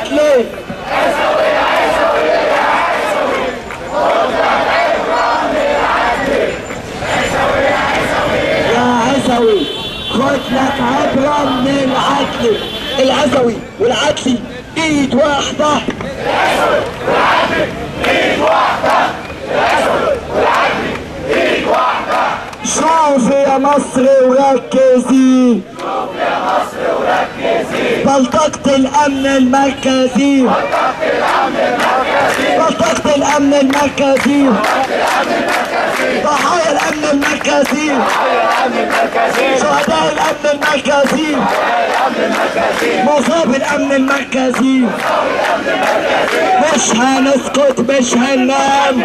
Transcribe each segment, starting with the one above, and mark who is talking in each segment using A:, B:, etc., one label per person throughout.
A: العدل يا عزوي خد لك عبرة من العدل العزوي والعدلي ايد واحدة شوف يا مصر وركزي بلطقة الأمن المركزي بلطقة الأمن المركزي ضحايا الأمن المركزي شهداء الأمن المركزي مصاب الأمن المركزي مش هنسكت مش هننام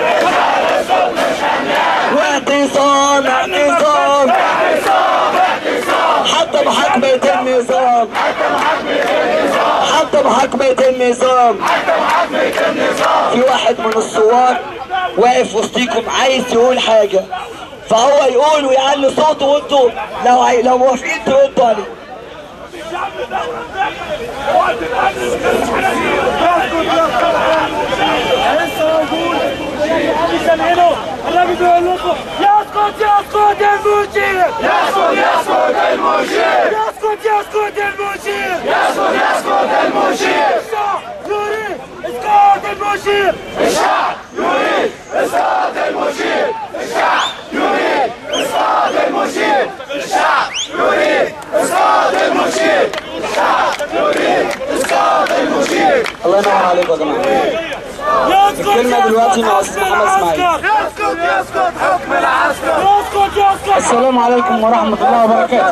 A: واعتصام اعتصام حتى محاكمة النظام حتى محاكمة النظام في واحد من الثوار واقف وسطيكم عايز يقول حاجة فهو يقول ويعلي صوته وانتوا لو عاي... لو موافقين تردوا عليه
B: الراجل بيقول لكم يسقط يسقط المشير
C: يسقط يسقط المشير
B: يسقط يسقط المشير
C: يسقط يسقط المشير
B: الشعب يريد اسقاط المشير
C: الشعب يريد اسقاط المشير الشعب يريد اسقاط المشير الشعب يريد اسقاط المشير الشعب يريد اسقاط المشير
A: الله ينور عليكم يا جماعة
B: يسقط
A: الكلمة دلوقتي مع
B: يسقط
A: أستاذ محمد إسماعيل.
C: يسقط يسقط حكم العسكر
B: يسقط يسقط
A: السلام عليكم ورحمة الله وبركاته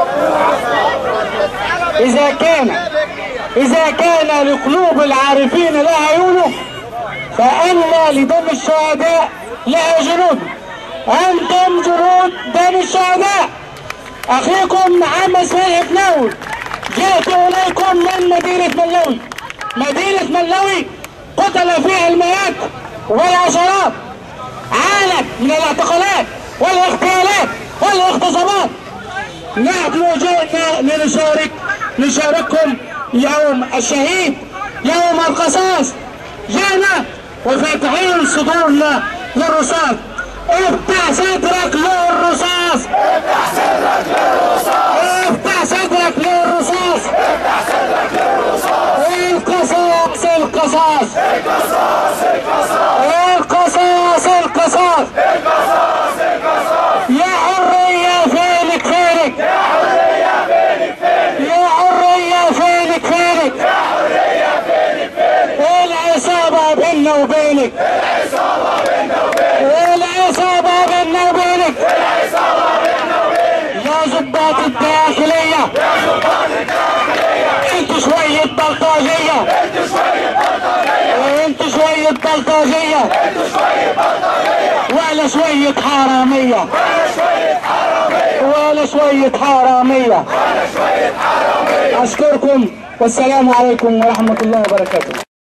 A: إذا كان إذا كان لقلوب العارفين لها عيون فأن لدم الشهداء لها جنود أنتم جنود دم الشهداء أخيكم محمد اسماعيل فلاوي جئت إليكم من مدينة ملوي مدينة ملوي قتل فيها المئات والعشرات عانت من الاعتقالات والاغتيالات والاغتصابات نحن جئنا لنشارك نشارككم يوم الشهيد يوم القصاص جئنا وفاتحين صدورنا للرصاص افتح صدرك للرصاص
C: افتح صدرك للرصاص
A: افتح صدرك للرصاص
C: افتح صدرك للرصاص
A: القصاص القصاص
C: القصاص القصاص
A: القصاص القصاص
C: القصاص القصاص
A: يا حرية فينك فينك
C: يا حرية فينك فينك
A: يا حرية فينك فينك
C: يا حرية فينك فينك
A: العصابة بيننا وبينك
C: العصابة بيننا وبينك
A: العصابة بيننا وبينك
C: العصابة بيننا وبينك
A: يا ضباط الداخلية
C: يا ضباط الداخلية
A: انتوا شوية بلطجية
C: انتوا شوية بلطجية
A: انتوا شوية بلطجية
C: انتوا شوية بلطجية
A: ولا شوية حرامية
C: ولا شوية حرامية
A: ولا شوية حرامية
C: ولا شوية حرامية
A: أشكركم والسلام عليكم ورحمة الله وبركاته